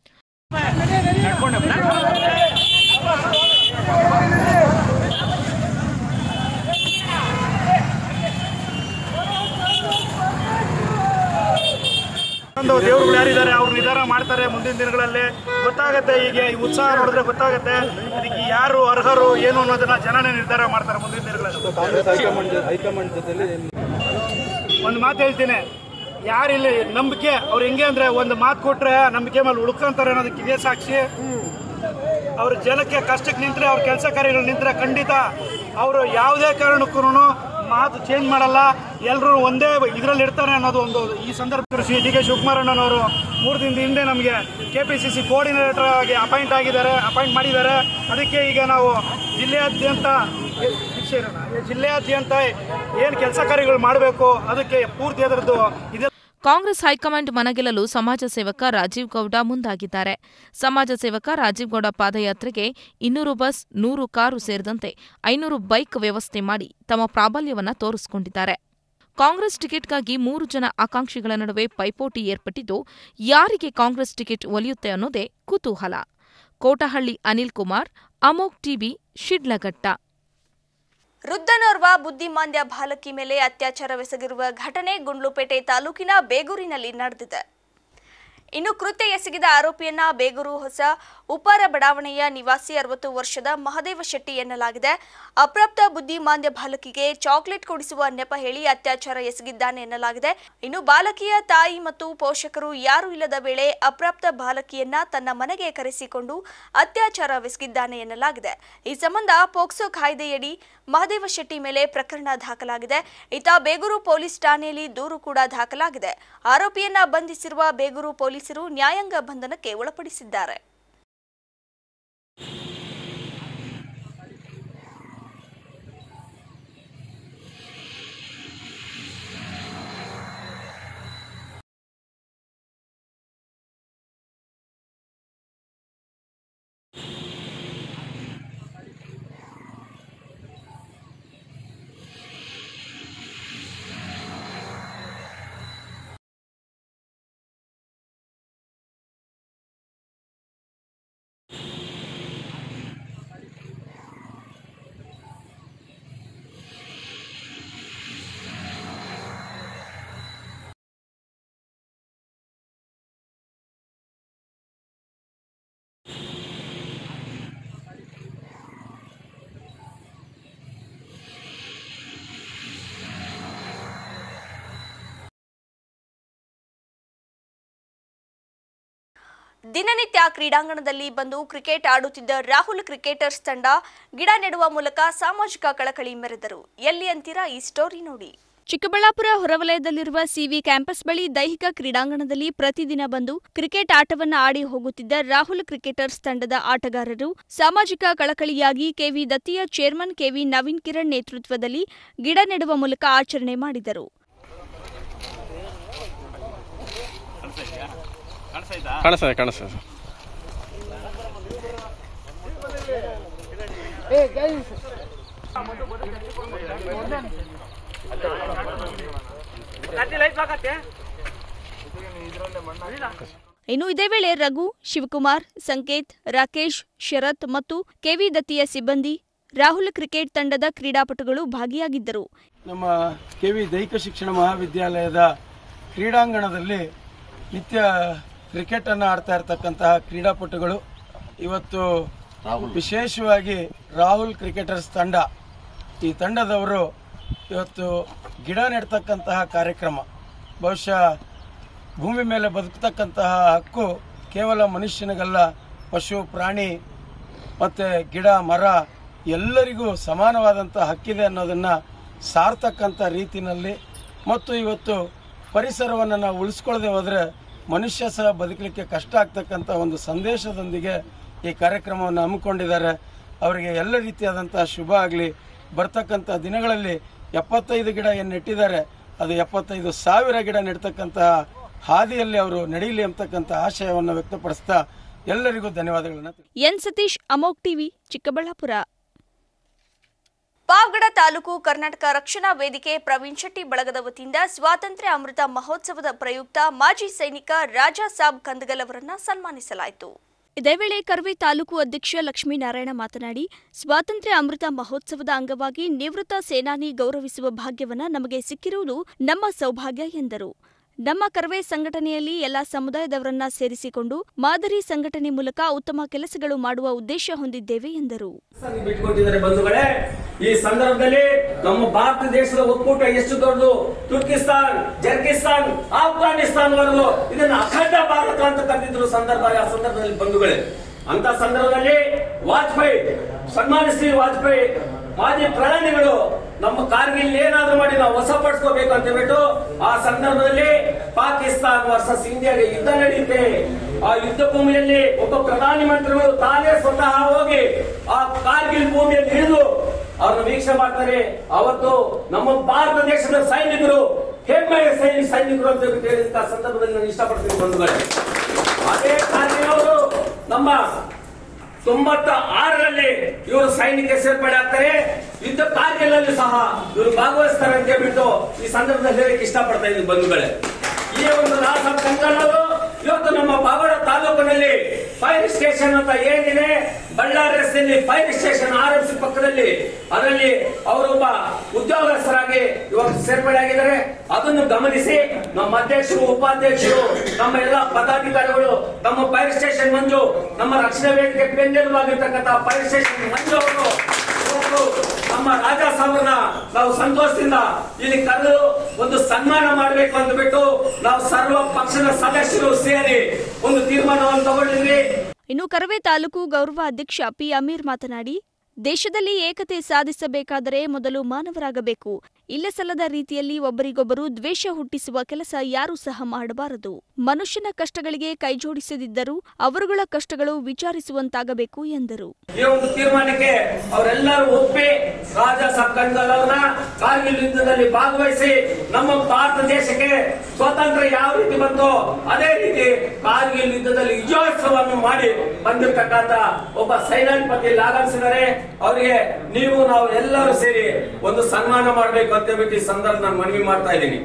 ಒಂದು ದೇವರುಗಳು ಯಾರಿದ್ದಾರೆ ಅವ್ರು ನಿರ್ಧಾರ ಮಾಡ್ತಾರೆ ಮುಂದಿನ ದಿನಗಳಲ್ಲಿ ಗೊತ್ತಾಗುತ್ತೆ ಈಗ ಈ ಉತ್ಸಾಹ ನೋಡಿದ್ರೆ ಗೊತ್ತಾಗುತ್ತೆ ಅದಕ್ಕೆ ಯಾರು ಅರ್ಹರು ಏನು ಅನ್ನೋದನ್ನ ಜನನೇ ನಿರ್ಧಾರ ಮಾಡ್ತಾರೆ ಮುಂದಿನ ದಿನಗಳಲ್ಲಿ ಒಂದು ಮಾತು ಹೇಳ್ತೀನಿ ಯಾರಿಲ್ಲಿ ನಂಬಿಕೆ ಅವ್ರು ಹೆಂಗೆ ಅಂದ್ರೆ ಒಂದು ಮಾತು ಕೊಟ್ರೆ ನಂಬಿಕೆ ಮೇಲೆ ಉಳ್ಕೊಂತಾರೆ ಅನ್ನೋದಕ್ಕೆ ಇದೇ ಸಾಕ್ಷಿ ಅವ್ರ ಜನಕ್ಕೆ ಕಷ್ಟಕ್ಕೆ ನಿಂತ್ರೆ ಅವ್ರ ಕೆಲಸ ಕಾರ್ಯಗಳು ನಿಂತ್ರೆ ಖಂಡಿತ ಅವರು ಯಾವುದೇ ಕಾರಣಕ್ಕೂ ಮಾತು ಚೇಂಜ್ ಮಾಡಲ್ಲ ಎಲ್ಲರೂ ಒಂದೇ ಇದರಲ್ಲಿ ಇರ್ತಾರೆ ಅನ್ನೋದು ಒಂದು ಈ ಸಂದರ್ಭ ಶ್ರೀ ಡಿ ಕೆ ಶಿವಕುಮಾರಣ್ಣನವರು ಮೂರು ದಿನದ ಹಿಂದೆ ನಮಗೆ K P C C coordinator ಆಗಿ ಅಪಾಯಿಂಟ್ ಆಗಿದ್ದಾರೆ ಅಪಾಯಿಂಟ್ ಮಾಡಿದ್ದಾರೆ ಅದಕ್ಕೆ ಈಗ ನಾವು ಜಿಲ್ಲೆಯಾದ್ಯಂತ ಏ, ಶಿಕ್ಷೆ ಇರೋಣ. ಈ ಜಿಲ್ಲೆಯಾದ್ಯಂತ ಏನು ಕೆಲಸ ಕಾರ್ಯಗಳು ಮಾಡಬೇಕು ಅದಕ್ಕೆ ಪೂರ್ತಿ ಅದರದ್ದು ಇದೆ ಕಾಂಗ್ರೆಸ್ ಹೈಕಮಾಂಡ್ ಮನಗೆಲ್ಲಲು ಸಮಾಜ ಸೇವಕ ರಾಜೀವ್ ಗೌಡ ಮುಂದಾಗಿದ್ದಾರೆ ಸಮಾಜ ಸೇವಕ ರಾಜೀವ್ ಗೌಡ ಪಾದಯಾತ್ರೆಗೆ ಇನ್ನೂರು ಬಸ್ ನೂರು ಕಾರು ಸೇರಿದಂತೆ ಐನೂರು ಬೈಕ್ ವ್ಯವಸ್ಥೆ ಮಾಡಿ ತಮ್ಮ ಪ್ರಾಬಲ್ಯವನ್ನ ತೋರಿಸಿಕೊಂಡಿದ್ದಾರೆ ಕಾಂಗ್ರೆಸ್ ಟಿಕೆಟ್ಗಾಗಿ ಮೂರು ಜನ ಆಕಾಂಕ್ಷಿಗಳ ನಡುವೆ ಪೈಪೋಟಿ ಏರ್ಪಟ್ಟಿದ್ದು ಯಾರಿಗೆ ಕಾಂಗ್ರೆಸ್ ಟಿಕೆಟ್ ಒಲಿಯುತ್ತೆ ಅನ್ನೋದೇ ಕುತೂಹಲ ಕೋಟಹಳ್ಳಿ ಅನಿಲ್ ಕುಮಾರ್ ಅಮೋಕ್ ಟಿವಿ ಶಿಡ್ಲಘಟ್ಟ ವೃದ್ಧನೋರ್ವ ಬುದ್ಧಿಮಾಂದ್ಯ ಬಾಲಕಿ ಮೇಲೆ ಅತ್ಯಾಚಾರವೆಸಗಿರುವ ಘಟನೆ ಗುಂಡ್ಲುಪೇಟೆ ತಾಲೂಕಿನ ಬೇಗೂರಿನಲ್ಲಿ ನಡೆದಿದೆ ಇನ್ನು ಕೃತ್ಯ ಎಸಗಿದ ಆರೋಪಿಯನ್ನ ಬೇಗೂರು ಹೊಸ ಉಪಾರ ಬಡಾವಣೆಯ ನಿವಾಸಿ ಅರವತ್ತು ವರ್ಷದ ಮಹದೇವ ಶೆಟ್ಟಿ ಎನ್ನಲಾಗಿದೆ ಅಪ್ರಾಪ್ತ ಬುದ್ಧಿಮಾಂದ್ಯ ಬಾಲಕಿಗೆ ಚಾಕ್ಲೇಟ್ ಕೊಡಿಸುವ ನೆಪ ಹೇಳಿ ಅತ್ಯಾಚಾರ ಎಸಗಿದ್ದಾನೆ ಎನ್ನಲಾಗಿದೆ ಇನ್ನು ಬಾಲಕಿಯ ತಾಯಿ ಮತ್ತು ಪೋಷಕರು ಯಾರೂ ಇಲ್ಲದ ವೇಳೆ ಅಪ್ರಾಪ್ತ ಬಾಲಕಿಯನ್ನ ತನ್ನ ಮನೆಗೆ ಕರೆಸಿಕೊಂಡು ಅತ್ಯಾಚಾರವೆಸಗಿದ್ದಾನೆ ಎನ್ನಲಾಗಿದೆ ಈ ಸಂಬಂಧ ಪೋಕ್ಸೋ ಕಾಯ್ದೆಯಡಿ ಮಹದೇವ ಶೆಟ್ಟಿ ಮೇಲೆ ಪ್ರಕರಣ ದಾಖಲಾಗಿದೆ ಇತ್ತ ಬೇಗೂರು ಪೊಲೀಸ್ ಠಾಣೆಯಲ್ಲಿ ದೂರು ಕೂಡ ದಾಖಲಾಗಿದೆ ಆರೋಪಿಯನ್ನ ಬಂಧಿಸಿರುವ ಬೇಗೂರು ಪೊಲೀಸರು ನ್ಯಾಯಾಂಗ ಬಂಧನಕ್ಕೆ ಒಳಪಡಿಸಿದ್ದಾರೆ ದಿನನಿತ್ಯ ಕ್ರೀಡಾಂಗಣದಲ್ಲಿ ಬಂದು ಕ್ರಿಕೆಟ್ ಆಡುತ್ತಿದ್ದ ರಾಹುಲ್ ಕ್ರಿಕೆಟರ್ಸ್ ತಂಡ ಗಿಡ ನೆಡುವ ಮೂಲಕ ಸಾಮಾಜಿಕ ಕಳಕಳಿ ಮೆರೆದರು ಎಲ್ಲಿ ಅಂತೀರಾ ಈ ಸ್ಟೋರಿ ನೋಡಿ ಚಿಕ್ಕಬಳ್ಳಾಪುರ ಹೊರವಲಯದಲ್ಲಿರುವ ಸಿವಿ ಕ್ಯಾಂಪಸ್ ಬಳಿ ದೈಹಿಕ ಕ್ರೀಡಾಂಗಣದಲ್ಲಿ ಪ್ರತಿದಿನ ಬಂದು ಕ್ರಿಕೆಟ್ ಆಟವನ್ನ ಆಡಿ ಹೋಗುತ್ತಿದ್ದ ರಾಹುಲ್ ಕ್ರಿಕೆಟರ್ಸ್ ತಂಡದ ಆಟಗಾರರು ಸಾಮಾಜಿಕ ಕಳಕಳಿಯಾಗಿ ಕೆವಿ ದತ್ತಿಯ ಚೇರ್ಮನ್ ಕೆವಿ ನವೀನ್ ಕಿರಣ್ ನೇತೃತ್ವದಲ್ಲಿ ಗಿಡ ನೆಡುವ ಮೂಲಕ ಆಚರಣೆ ಮಾಡಿದರು ಕಾಣಿಸ್ತದೆ ಕಾಣಿಸ್ತದೆ ಸರ್ ಇನ್ನು ಇದೇ ವೇಳೆ ರಘು ಶಿವಕುಮಾರ್ ಸಂಕೇತ್ ರಾಕೇಶ್ ಶರತ್ ಮತ್ತು ಕೆವಿ ದತ್ತಿಯ ಸಿಬ್ಬಂದಿ ರಾಹುಲ್ ಕ್ರಿಕೆಟ್ ತಂಡದ ಕ್ರೀಡಾಪಟುಗಳು ಭಾಗಿಯಾಗಿದ್ದರು ನಮ್ಮ ಕೆ ವಿ ದೈಹಿಕ ಶಿಕ್ಷಣ ಮಹಾವಿದ್ಯಾಲಯದ ಕ್ರೀಡಾಂಗಣದಲ್ಲಿ ನಿತ್ಯ ಕ್ರಿಕೆಟನ್ನು ಆಡ್ತಾ ಇರ್ತಕ್ಕಂತಹ ಕ್ರೀಡಾಪಟುಗಳು ಇವತ್ತು ವಿಶೇಷವಾಗಿ ರಾಹುಲ್ ಕ್ರಿಕೆಟರ್ಸ್ ತಂಡ ಈ ತಂಡದವರು ಇವತ್ತು ಗಿಡ ನೆಡ್ತಕ್ಕಂತಹ ಕಾರ್ಯಕ್ರಮ ಬಹುಶಃ ಭೂಮಿ ಮೇಲೆ ಬದುಕತಕ್ಕಂತಹ ಹಕ್ಕು ಕೇವಲ ಮನುಷ್ಯನಿಗಲ್ಲ ಪಶು ಪ್ರಾಣಿ ಮತ್ತು ಗಿಡ ಮರ ಎಲ್ಲರಿಗೂ ಸಮಾನವಾದಂಥ ಹಕ್ಕಿದೆ ಅನ್ನೋದನ್ನು ಸಾರ್ತಕ್ಕಂಥ ರೀತಿಯಲ್ಲಿ ಮತ್ತು ಇವತ್ತು ಪರಿಸರವನ್ನು ನಾವು ಉಳಿಸ್ಕೊಳ್ಳದೆ ಹೋದರೆ ಮನುಷ್ಯ ಸಹ ಬದುಕಲಿಕ್ಕೆ ಕಷ್ಟ ಆಗ್ತಕ್ಕಂಥ ಒಂದು ಸಂದೇಶದೊಂದಿಗೆ ಈ ಕಾರ್ಯಕ್ರಮವನ್ನು ಹಮ್ಮಿಕೊಂಡಿದ್ದಾರೆ ಅವರಿಗೆ ಎಲ್ಲ ರೀತಿಯಾದಂಥ ಶುಭ ಆಗಲಿ ಬರ್ತಕ್ಕಂಥ ದಿನಗಳಲ್ಲಿ ಎಪ್ಪತ್ತೈದು ಗಿಡ ಏನು ನೆಟ್ಟಿದ್ದಾರೆ ಅದು ಎಪ್ಪತ್ತೈದು ಸಾವಿರ ಗಿಡ ನೆಡ್ತಕ್ಕಂತಹ ಹಾದಿಯಲ್ಲಿ ಅವರು ನಡೀಲಿ ಅಂತಕ್ಕಂಥ ಆಶಯವನ್ನು ವ್ಯಕ್ತಪಡಿಸ್ತಾ ಎಲ್ಲರಿಗೂ ಧನ್ಯವಾದಗಳನ್ನು ಎನ್ ಸತೀಶ್ ಅಮೋಕ್ ಟಿವಿ ಚಿಕ್ಕಬಳ್ಳಾಪುರ ಪಾವಗಡ ತಾಲೂಕು ಕರ್ನಾಟಕ ರಕ್ಷಣಾ ವೇದಿಕೆ ಪ್ರವೀಣ್ ಶೆಟ್ಟಿ ಬಳಗದ ವತಿಯಿಂದ ಸ್ವಾತಂತ್ರ್ಯ ಅಮೃತ ಮಹೋತ್ಸವದ ಪ್ರಯುಕ್ತ ಮಾಜಿ ಸೈನಿಕ ರಾಜಾ ಸಾಬ್ ಕಂದಗಲ್ ಅವರನ್ನ ಸನ್ಮಾನಿಸಲಾಯಿತು ಇದೇ ವೇಳೆ ಕರ್ವೆ ತಾಲೂಕು ಅಧ್ಯಕ್ಷ ಲಕ್ಷ್ಮೀನಾರಾಯಣ ಮಾತನಾಡಿ ಸ್ವಾತಂತ್ರ್ಯ ಅಮೃತ ಮಹೋತ್ಸವದ ಅಂಗವಾಗಿ ನಿವೃತ್ತ ಸೇನಾನಿ ಗೌರವಿಸುವ ಭಾಗ್ಯವನ್ನ ನಮಗೆ ಸಿಕ್ಕಿರುವುದು ನಮ್ಮ ಸೌಭಾಗ್ಯ ಎಂದರು ನಮ್ಮ ಕರ್ವೆ ಸಂಘಟನೆಯಲ್ಲಿ ಎಲ್ಲಾ ಸಮುದಾಯದವರನ್ನ ಸೇರಿಸಿಕೊಂಡು ಮಾದರಿ ಸಂಘಟನೆ ಮೂಲಕ ಉತ್ತಮ ಕೆಲಸಗಳು ಮಾಡುವ ಉದ್ದೇಶ ಹೊಂದಿದ್ದೇವೆ ಎಂದರು ಬಿಟ್ಕೊಟ್ಟಿದ್ದಾರೆ ಬಂಧುಗಳೇ ಈ ಸಂದರ್ಭದಲ್ಲಿ ನಮ್ಮ ಭಾರತ ದೇಶದ ಒಕ್ಕೂಟ ಎಷ್ಟು ದೊಡ್ಡದು ತುರ್ಕಿಸ್ತಾನ್ ಜರ್ಕಿಸ್ತಾನ್ ಆಫ್ಘಾನಿಸ್ತಾನ್ ವರೆಗೂ ಇದನ್ನ ಅಖಂಡ ಭಾರತ ಅಂತ ಕರೆದಿದ್ರು ಸಂದರ್ಭ ಆ ಸಂದರ್ಭದಲ್ಲಿ ಬಂಧುಗಳೇ ಅಂತ ಸಂದರ್ಭದಲ್ಲಿ ವಾಜಪೇಯಿ ಸನ್ಮಾನಿಸಿ ವಾಜಪೇಯಿ ಮಾಜಿ ಪ್ರಧಾನಿಗಳು ನಮ್ಮ ಕಾರ್ಗಿಲ್ ಏನಾದ್ರೂ ಮಾಡಿ ನಾವು ವಶಪಡಿಸ್ಕೋಬೇಕು ಅಂತ ಹೇಳ್ಬಿಟ್ಟು ಆ ಸಂದರ್ಭದಲ್ಲಿ ಪಾಕಿಸ್ತಾನ್ ವರ್ಸಸ್ ಇಂಡಿಯಾಗೆ ಯುದ್ಧ ನಡೆಯುತ್ತೆ ಆ ಯುದ್ಧ ಭೂಮಿಯಲ್ಲಿ ಒಬ್ಬ ಪ್ರಧಾನಿ ಮಂತ್ರಿಗಳು ತಾನೇ ಸ್ವತಃ ಹೋಗಿ ಆ ಕಾರ್ಗಿಲ್ ಭೂಮಿಯಲ್ಲಿ ಇಳಿದು ಅವ್ರನ್ನ ವೀಕ್ಷಣೆ ಮಾಡ್ತಾರೆ ಅವತ್ತು ನಮ್ಮ ಭಾರತ ದೇಶದ ಸೈನಿಕರು ಹೆಮ್ಮೆಯ ಸೈನಿಕ ಸೈನಿಕರು ಅಂತ ಹೇಳ್ಬಿಟ್ಟು ಹೇಳಿದಂತ ಸಂದರ್ಭದಲ್ಲಿ ನಾನು ಇಷ್ಟಪಡ್ತೀನಿ ಬಂಧುಗಳೇ ಅದೇ ಕಾರ್ಗಿಲ್ ಅವರು ನಮ್ಮ ತೊಂಬತ್ತ ಆರರಲ್ಲಿ ಇವರು ಸೈನಿಕ ಸೇರ್ಪಡೆ ಆಗ್ತಾರೆ ಯುದ್ಧ ಕಾರ್ಯದಲ್ಲಿ ಸಹ ಇವರು ಭಾಗವಹಿಸ್ತಾರೆ ಅಂತ ಹೇಳ್ಬಿಟ್ಟು ಈ ಸಂದರ್ಭದಲ್ಲಿ ಹೇಳಕ್ಕೆ ಇಷ್ಟಪಡ್ತಾ ಇದ್ದೀನಿ ಬಂಧುಗಳೇ ಈ ಒಂದು ರಾಸ ಕಂಕಣರು ಇವತ್ತು ನಮ್ಮ ಬಾಗಡ ತಾಲೂಕಿನಲ್ಲಿ ಫೈರ್ ಸ್ಟೇಷನ್ ಅಂತ ಏನಿದೆ ಬಳ್ಳಾರಿ ರಸ್ತೆಯಲ್ಲಿ ಫೈರ್ ಸ್ಟೇಷನ್ ಆರಂಭಿಸಿ ಪಕ್ಕದಲ್ಲಿ ಅದರಲ್ಲಿ ಅವರೊಬ್ಬ ಉದ್ಯೋಗಸ್ಥರಾಗಿ ಇವತ್ತು ಸೇರ್ಪಡೆ ಆಗಿದ್ದಾರೆ ಅದನ್ನು ಗಮನಿಸಿ ನಮ್ಮ ಅಧ್ಯಕ್ಷರು ಉಪಾಧ್ಯಕ್ಷರು ನಮ್ಮ ಎಲ್ಲ ಪದಾಧಿಕಾರಿಗಳು ನಮ್ಮ ಫೈರ್ ಸ್ಟೇಷನ್ ಮಂಜು ನಮ್ಮ ರಕ್ಷಣಾ ವೇದಿಕೆ ಬೆನ್ನೆಲುಬಾಗಿರ್ತಕ್ಕಂಥ ಫೈರ್ ಸ್ಟೇಷನ್ ಮಂಜು ಅವರು ಇವತ್ತು ನಮ್ಮ ರಾಜ ಸಾವ್ರನ್ನ ನಾವು ಸಂತೋಷದಿಂದ ಇಲ್ಲಿ ಕರೆದು ಒಂದು ಸನ್ಮಾನ ಮಾಡಬೇಕು ಅಂತ ಬಿಟ್ಟು ನಾವು ಸರ್ವ ಪಕ್ಷದ ಸದಸ್ಯರು ಸೇರಿ ಒಂದು ತೀರ್ಮಾನವನ್ನು ತಗೊಂಡಿದ್ವಿ ಇನ್ನು ಕರವೇ ತಾಲೂಕು ಗೌರವ ಅಧ್ಯಕ್ಷ ಪಿ ಅಮೀರ್ ಮಾತನಾಡಿ ದೇಶದಲ್ಲಿ ಏಕತೆ ಸಾಧಿಸಬೇಕಾದರೆ ಮೊದಲು ಮಾನವರಾಗಬೇಕು ಇಲ್ಲಸಲ್ಲದ ರೀತಿಯಲ್ಲಿ ಒಬ್ಬರಿಗೊಬ್ಬರು ದ್ವೇಷ ಹುಟ್ಟಿಸುವ ಕೆಲಸ ಯಾರೂ ಸಹ ಮಾಡಬಾರದು ಮನುಷ್ಯನ ಕಷ್ಟಗಳಿಗೆ ಕೈಜೋಡಿಸದಿದ್ದರೂ ಅವರುಗಳ ಕಷ್ಟಗಳು ವಿಚಾರಿಸುವಂತಾಗಬೇಕು ಎಂದರು ಈ ಒಂದು ತೀರ್ಮಾನಕ್ಕೆ ಅವರೆಲ್ಲರೂ ಒಪ್ಪಿ ರಾಜ ಸಕ್ಕಂದಲ್ ಅವ್ರನ್ನ ಕಾರ್ಗಿಲ್ ಯುದ್ಧದಲ್ಲಿ ಭಾಗವಹಿಸಿ ನಮ್ಮ ಭಾರತ ದೇಶಕ್ಕೆ ಸ್ವಾತಂತ್ರ್ಯ ಯಾವ ರೀತಿ ಬಂತೋ ಅದೇ ರೀತಿ ಕಾರ್ಗಿಲ್ ಯುದ್ಧದಲ್ಲಿ ವಿಜಯೋತ್ಸವವನ್ನು ಮಾಡಿ ಬಂದಿರತಕ್ಕಂತ ಒಬ್ಬ ಸೈನಾಧಿಪತಿ ಆಗಮಿಸಿದ್ದಾರೆ ಅವರಿಗೆ ನೀವು ನಾವು ಎಲ್ಲರೂ ಸೇರಿ ಒಂದು ಸನ್ಮಾನ ಮಾಡಬೇಕು ಅಂತ ಹೇಳ್ಬಿಟ್ಟು ಈ ಸಂದರ್ಭ ನಾನು ಮನವಿ ಮಾಡ್ತಾ ಇದ್ದೀನಿ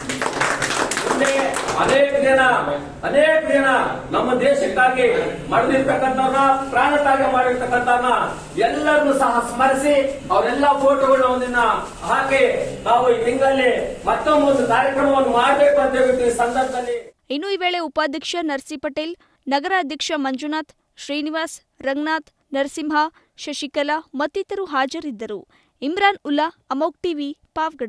ಮುಂದೆ ಅನೇಕ ಜನ ಅನೇಕ ಜನ ನಮ್ಮ ದೇಶಕ್ಕಾಗಿ ಮಾಡಿರ್ತಕ್ಕಂಥವ್ರನ್ನ ಪ್ರಾಣ ತ್ಯಾಗ ಮಾಡಿರ್ತಕ್ಕಂಥವ್ರನ್ನ ಎಲ್ಲರನ್ನು ಸಹ ಸ್ಮರಿಸಿ ಅವರೆಲ್ಲ ಫೋಟೋಗಳನ್ನ ಒಂದಿನ ಹಾಕಿ ನಾವು ಈ ತಿಂಗಳಲ್ಲಿ ಮತ್ತೊಂದು ಒಂದು ಕಾರ್ಯಕ್ರಮವನ್ನು ಮಾಡಬೇಕು ಅಂತ ಹೇಳ್ಬಿಟ್ಟು ಈ ಸಂದರ್ಭದಲ್ಲಿ ಇನ್ನು ಈ ವೇಳೆ ಉಪಾಧ್ಯಕ್ಷ ನರ್ಸಿ ಪಟೇಲ್ ನಗರ ಅಧ್ಯಕ್ಷ ಮಂಜುನಾಥ್ ಶ್ರೀನಿವಾಸ್ ರಂಗನಾಥ್ ನರಸಿಂಹ ಶಶಿಕಲಾ ಮತ್ತಿತರರು ಹಾಜರಿದ್ದರು ಇಮ್ರಾನ್ ಉಲ್ಲಾ ಅಮೋಕ್ ಟಿವಿ ಪಾವ್ಗಡ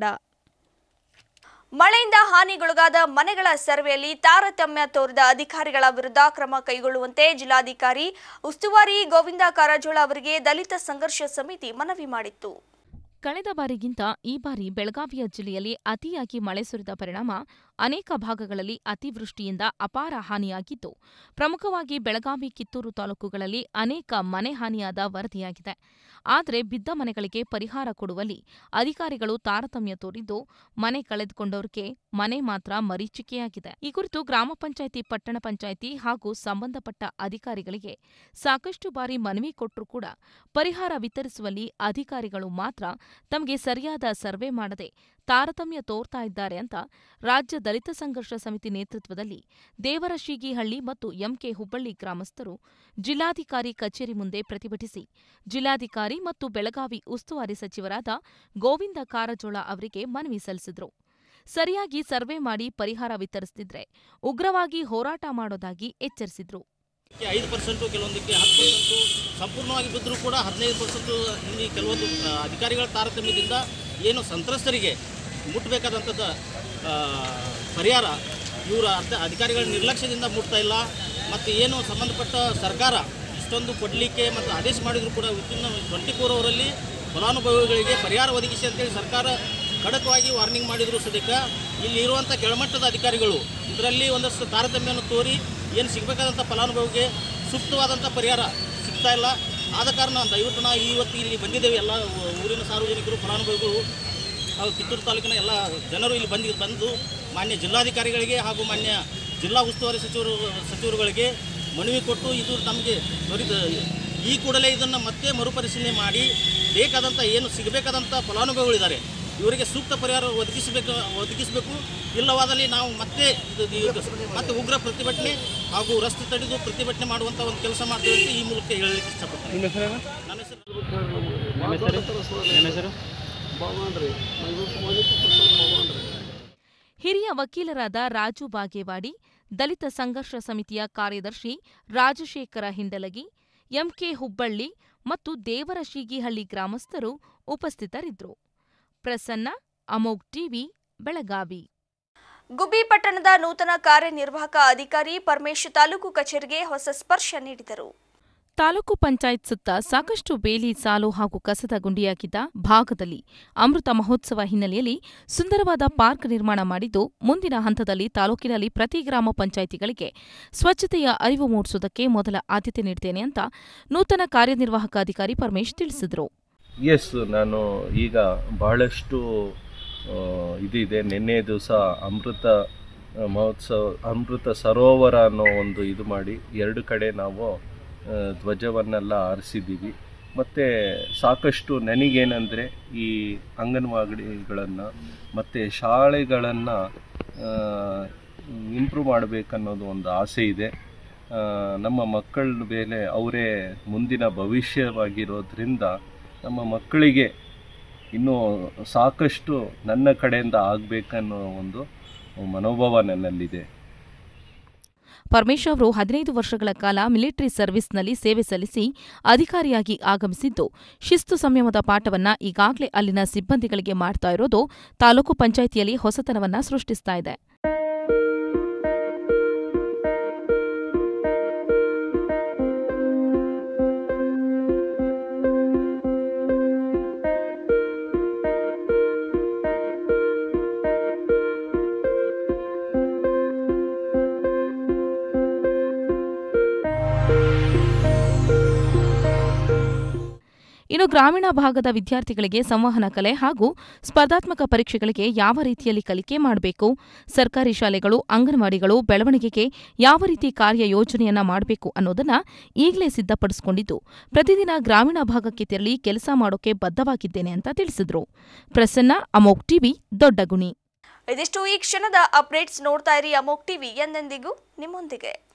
ಮಳೆಯಿಂದ ಹಾನಿಗೊಳಗಾದ ಮನೆಗಳ ಸರ್ವೆಯಲ್ಲಿ ತಾರತಮ್ಯ ತೋರಿದ ಅಧಿಕಾರಿಗಳ ವಿರುದ್ಧ ಕ್ರಮ ಕೈಗೊಳ್ಳುವಂತೆ ಜಿಲ್ಲಾಧಿಕಾರಿ ಉಸ್ತುವಾರಿ ಗೋವಿಂದ ಕಾರಜೋಳ ಅವರಿಗೆ ದಲಿತ ಸಂಘರ್ಷ ಸಮಿತಿ ಮನವಿ ಮಾಡಿತ್ತು ಕಳೆದ ಬಾರಿಗಿಂತ ಈ ಬಾರಿ ಬೆಳಗಾವಿಯ ಜಿಲ್ಲೆಯಲ್ಲಿ ಅತಿಯಾಗಿ ಮಳೆ ಸುರಿದ ಪರಿಣಾಮ ಅನೇಕ ಭಾಗಗಳಲ್ಲಿ ಅತಿವೃಷ್ಟಿಯಿಂದ ಅಪಾರ ಹಾನಿಯಾಗಿದ್ದು ಪ್ರಮುಖವಾಗಿ ಬೆಳಗಾವಿ ಕಿತ್ತೂರು ತಾಲೂಕುಗಳಲ್ಲಿ ಅನೇಕ ಮನೆ ಹಾನಿಯಾದ ವರದಿಯಾಗಿದೆ ಆದರೆ ಬಿದ್ದ ಮನೆಗಳಿಗೆ ಪರಿಹಾರ ಕೊಡುವಲ್ಲಿ ಅಧಿಕಾರಿಗಳು ತಾರತಮ್ಯ ತೋರಿದ್ದು ಮನೆ ಕಳೆದುಕೊಂಡವರಿಗೆ ಮನೆ ಮಾತ್ರ ಮರೀಚಿಕೆಯಾಗಿದೆ ಈ ಕುರಿತು ಗ್ರಾಮ ಪಂಚಾಯಿತಿ ಪಟ್ಟಣ ಪಂಚಾಯಿತಿ ಹಾಗೂ ಸಂಬಂಧಪಟ್ಟ ಅಧಿಕಾರಿಗಳಿಗೆ ಸಾಕಷ್ಟು ಬಾರಿ ಮನವಿ ಕೊಟ್ಟರೂ ಕೂಡ ಪರಿಹಾರ ವಿತರಿಸುವಲ್ಲಿ ಅಧಿಕಾರಿಗಳು ಮಾತ್ರ ತಮಗೆ ಸರಿಯಾದ ಸರ್ವೆ ಮಾಡದೆ ತಾರತಮ್ಯ ತೋರ್ತಾ ಇದ್ದಾರೆ ಅಂತ ರಾಜ್ಯ ದಲಿತ ಸಂಘರ್ಷ ಸಮಿತಿ ನೇತೃತ್ವದಲ್ಲಿ ದೇವರಶೀಗಿಹಳ್ಳಿ ಮತ್ತು ಎಂಕೆ ಹುಬ್ಬಳ್ಳಿ ಗ್ರಾಮಸ್ಥರು ಜಿಲ್ಲಾಧಿಕಾರಿ ಕಚೇರಿ ಮುಂದೆ ಪ್ರತಿಭಟಿಸಿ ಜಿಲ್ಲಾಧಿಕಾರಿ ಮತ್ತು ಬೆಳಗಾವಿ ಉಸ್ತುವಾರಿ ಸಚಿವರಾದ ಗೋವಿಂದ ಕಾರಜೋಳ ಅವರಿಗೆ ಮನವಿ ಸಲ್ಲಿಸಿದರು ಸರಿಯಾಗಿ ಸರ್ವೆ ಮಾಡಿ ಪರಿಹಾರ ವಿತರಿಸದಿದ್ರೆ ಉಗ್ರವಾಗಿ ಹೋರಾಟ ಮಾಡೋದಾಗಿ ಎಚ್ಚರಿಸಿದ್ರು ಐದು ಪರ್ಸೆಂಟು ಕೆಲವೊಂದಕ್ಕೆ ಹತ್ತು ಪರ್ಸೆಂಟು ಸಂಪೂರ್ಣವಾಗಿ ಬಿದ್ದರೂ ಕೂಡ ಹದಿನೈದು ಪರ್ಸೆಂಟು ಇಲ್ಲಿ ಕೆಲವೊಂದು ಆ, ಅಧಿಕಾರಿಗಳ ತಾರತಮ್ಯದಿಂದ ಏನು ಸಂತ್ರಸ್ತರಿಗೆ ಮುಟ್ಟಬೇಕಾದಂಥದ್ದು ಆ, ಪರಿಹಾರ ಇವರ ಅರ್ಥ ಅಧಿಕಾರಿಗಳ ನಿರ್ಲಕ್ಷ್ಯದಿಂದ ಮುಟ್ತಾ ಇಲ್ಲ ಮತ್ತು ಏನು ಸಂಬಂಧಪಟ್ಟ ಸರ್ಕಾರ ಇಷ್ಟೊಂದು ಕೊಡಲಿಕ್ಕೆ ಮತ್ತು ಆದೇಶ ಮಾಡಿದರೂ ಕೂಡ ವಿತಿನ್ ಟ್ವೆಂಟಿ ಫೋರ್ ಅವರಲ್ಲಿ ಫಲಾನುಭವಿಗಳಿಗೆ ಪರಿಹಾರ ಒದಗಿಸಿ ಅಂತೇಳಿ ಸರ್ಕಾರ ಖಡಕವಾಗಿ ವಾರ್ನಿಂಗ್ ಮಾಡಿದ್ರು ಸದ್ಯಕ್ಕ ಇಲ್ಲಿ ಇರುವಂಥ ಕೆಳಮಟ್ಟದ ಅಧಿಕಾರಿಗಳು ಇದರಲ್ಲಿ ಒಂದಷ್ಟು ತಾರತಮ್ಯವನ್ನು ತೋರಿ ಏನು ಸಿಗಬೇಕಾದಂಥ ಫಲಾನುಭವಿಗೆ ಸೂಕ್ತವಾದಂಥ ಪರಿಹಾರ ಸಿಗ್ತಾ ಇಲ್ಲ ಆದ ಕಾರಣ ದಯವಿಟ್ಟು ನಾವು ಇವತ್ತು ಇಲ್ಲಿ ಬಂದಿದ್ದೇವೆ ಎಲ್ಲ ಊರಿನ ಸಾರ್ವಜನಿಕರು ಫಲಾನುಭವಿಗಳು ಹಾಗೂ ಕಿತ್ತೂರು ತಾಲೂಕಿನ ಎಲ್ಲ ಜನರು ಇಲ್ಲಿ ಬಂದು ಬಂದು ಮಾನ್ಯ ಜಿಲ್ಲಾಧಿಕಾರಿಗಳಿಗೆ ಹಾಗೂ ಮಾನ್ಯ ಜಿಲ್ಲಾ ಉಸ್ತುವಾರಿ ಸಚಿವರು ಸಚಿವರುಗಳಿಗೆ ಮನವಿ ಕೊಟ್ಟು ಇದು ನಮಗೆ ತ್ವರಿತ ಈ ಕೂಡಲೇ ಇದನ್ನು ಮತ್ತೆ ಮರುಪರಿಶೀಲನೆ ಮಾಡಿ ಬೇಕಾದಂಥ ಏನು ಸಿಗಬೇಕಾದಂಥ ಫಲಾನುಭವಿಗಳಿದ್ದಾರೆ ಇವರಿಗೆ ಸೂಕ್ತ ಪರಿಹಾರ ಒದಗಿಸಬೇಕು ಒದಗಿಸಬೇಕು ಇಲ್ಲವಾದಲ್ಲಿ ನಾವು ಮತ್ತೆ ಇದು- ಇದು ಮತ್ತೆ ಉಗ್ರ ಪ್ರತಿಭಟನೆ ಹಾಗೂ ರಸ್ತೆ ತಡೆದು ಪ್ರತಿಭಟನೆ ಮಾಡುವಂಥ ಒಂದು ಕೆಲಸ ಮಾಡ್ತೀವಿ ಅಂತ ಈ ಮೂಲಕ ಹೇಳಲಿಕ್ಕೆ ಇಷ್ಟಪಡ್ತೀನಿ ನನ್ನ ಹೆಸರು ಹಿರಿಯ ವಕೀಲರಾದ ರಾಜು ಬಾಗೇವಾಡಿ ದಲಿತ ಸಂಘರ್ಷ ಸಮಿತಿಯ ಕಾರ್ಯದರ್ಶಿ ರಾಜಶೇಖರ ಹಿಂಡಲಗಿ ಎಂಕೆ ಹುಬ್ಬಳ್ಳಿ ಮತ್ತು ದೇವರಶೀಗಿಹಳ್ಳಿ ಗ್ರಾಮಸ್ಥರು ಉಪಸ್ಥಿತರಿದ್ದರು ಪ್ರಸನ್ನ ಅಮೋಘ್ ಟಿವಿ ಬೆಳಗಾವಿ ಗುಬ್ಬಿ ಪಟ್ಟಣದ ನೂತನ ಕಾರ್ಯನಿರ್ವಾಹಕ ಅಧಿಕಾರಿ ಪರಮೇಶ್ ತಾಲೂಕು ಕಚೇರಿಗೆ ಹೊಸ ಸ್ಪರ್ಶ ನೀಡಿದರು ತಾಲೂಕು ಪಂಚಾಯತ್ ಸುತ್ತ ಸಾಕಷ್ಟು ಬೇಲಿ ಸಾಲು ಹಾಗೂ ಕಸದ ಗುಂಡಿಯಾಗಿದ್ದ ಭಾಗದಲ್ಲಿ ಅಮೃತ ಮಹೋತ್ಸವ ಹಿನ್ನೆಲೆಯಲ್ಲಿ ಸುಂದರವಾದ ಪಾರ್ಕ್ ನಿರ್ಮಾಣ ಮಾಡಿದ್ದು ಮುಂದಿನ ಹಂತದಲ್ಲಿ ತಾಲೂಕಿನಲ್ಲಿ ಪ್ರತಿ ಗ್ರಾಮ ಪಂಚಾಯಿತಿಗಳಿಗೆ ಸ್ವಚ್ಛತೆಯ ಅರಿವು ಮೂಡಿಸುವುದಕ್ಕೆ ಮೊದಲ ಆದ್ಯತೆ ನೀಡುತ್ತೇನೆ ಅಂತ ನೂತನ ಕಾರ್ಯನಿರ್ವಾಹಕ ಅಧಿಕಾರಿ ಪರಮೇಶ್ ತಿಳಿಸಿದರು ಎಸ್ ನಾನು ಈಗ ಬಹಳಷ್ಟು ಆ, ಇದಿದೆ ನಿನ್ನೆ ದಿವಸ ಅಮೃತ ಮಹೋತ್ಸವ ಅಮೃತ ಸರೋವರ ಅನ್ನೋ ಒಂದು ಇದು ಮಾಡಿ ಎರಡು ಕಡೆ ನಾವು ಆ, ಧ್ವಜವನ್ನೆಲ್ಲ ಆರಿಸಿದ್ದೀವಿ ಮತ್ತು ಸಾಕಷ್ಟು ನನಗೇನೆಂದರೆ ಈ ಅಂಗನವಾಡಿಗಳನ್ನು ಮತ್ತು ಶಾಲೆಗಳನ್ನು ಇಂಪ್ರೂವ್ ಮಾಡಬೇಕನ್ನೋದು ಒಂದು ಆಸೆ ಇದೆ ಆ, ನಮ್ಮ ಮಕ್ಕಳ ಮೇಲೆ ಅವರೇ ಮುಂದಿನ ಭವಿಷ್ಯವಾಗಿರೋದ್ರಿಂದ ನಮ್ಮ ಮಕ್ಕಳಿಗೆ ಇನ್ನೂ ಸಾಕಷ್ಟು ನನ್ನ ಕಡೆಯಿಂದ ಆಗಬೇಕನ್ನೋ ಒಂದು ಮನೋಭಾವ ನನ್ನಲ್ಲಿದೆ ಪರಮೇಶ್ ಅವರು ಹದಿನೈದು ವರ್ಷಗಳ ಕಾಲ ಮಿಲಿಟರಿ ಸರ್ವಿಸ್ನಲ್ಲಿ ಸೇವೆ ಸಲ್ಲಿಸಿ ಅಧಿಕಾರಿಯಾಗಿ ಆಗಮಿಸಿದ್ದು ಶಿಸ್ತು ಸಂಯಮದ ಪಾಠವನ್ನ ಈಗಾಗಲೇ ಅಲ್ಲಿನ ಸಿಬ್ಬಂದಿಗಳಿಗೆ ಮಾಡ್ತಾ ಇರೋದು ತಾಲೂಕು ಪಂಚಾಯಿತಿಯಲ್ಲಿ ಹೊಸತನವನ್ನ ಸೃಷ್ಟಿಸ್ತಾ ಇದೆ ಇನ್ನು ಗ್ರಾಮೀಣ ಭಾಗದ ವಿದ್ಯಾರ್ಥಿಗಳಿಗೆ ಸಂವಹನ ಕಲೆ ಹಾಗೂ ಸ್ಪರ್ಧಾತ್ಮಕ ಪರೀಕ್ಷೆಗಳಿಗೆ ಯಾವ ರೀತಿಯಲ್ಲಿ ಕಲಿಕೆ ಮಾಡಬೇಕು ಸರ್ಕಾರಿ ಶಾಲೆಗಳು ಅಂಗನವಾಡಿಗಳು ಬೆಳವಣಿಗೆಗೆ ಯಾವ ರೀತಿ ಕಾರ್ಯ ಯೋಜನೆಯನ್ನ ಮಾಡಬೇಕು ಅನ್ನೋದನ್ನ ಈಗಲೇ ಸಿದ್ಧಪಡಿಸಿಕೊಂಡಿದ್ದು ಪ್ರತಿದಿನ ಗ್ರಾಮೀಣ ಭಾಗಕ್ಕೆ ತೆರಳಿ ಕೆಲಸ ಮಾಡೋಕೆ ಬದ್ಧವಾಗಿದ್ದೇನೆ ಅಂತ ತಿಳಿಸಿದ್ರು ಪ್ರಸನ್ನ ಅಮೋಕ್ ಟಿವಿ ದೊಡ್ಡಗುಣಿ ಇದಿಷ್ಟು ಈ ಕ್ಷಣದ ಅಪ್ಡೇಟ್ಸ್ ನೋಡ್ತಾ ಇರಿ ಅಮೋಕ್ ಟಿವಿ ಎಂದೆಂದಿಗೂ ನಿಮ್ಮೊಂದಿಗೆ